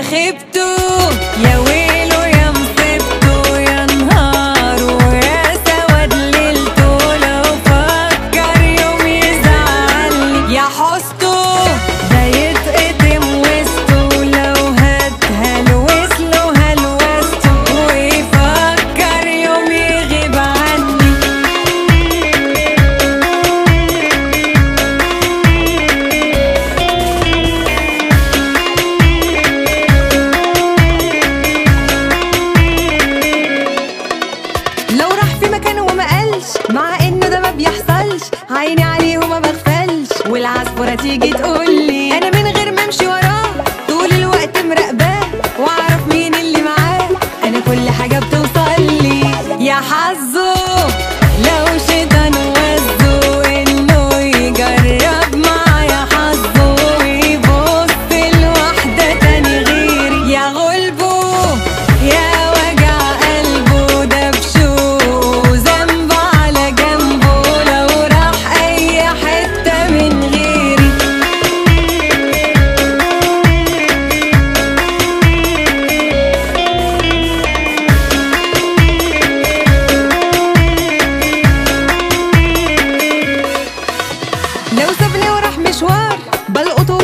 خبتوا يا ويلو يا مصيبته يا نهاره يا سواد ليلته لو فكر يوم يزعلني يا حسته ده يتقطم وسطه لو هات هلوس له هلوسته ويفكر يوم يغيب عني لو راح في مكان وما قالش مع انه ده ما بيحصلش عيني عليه وما بغفلش والعصفورة تيجي تقول لي انا من غير ما امشي وراه طول الوقت مراقباه واعرف مين اللي معاه انا كل حاجة بتوصل لي يا حظه لو شيطان وزه انه يجرب معايا حظه ويبص لواحدة تاني غيري يا غلبه يا وجع قلبه ده بشوقه ذنب على جنبه لو راح اي حتة من غيري لو سابني وراح مشوار بلقطه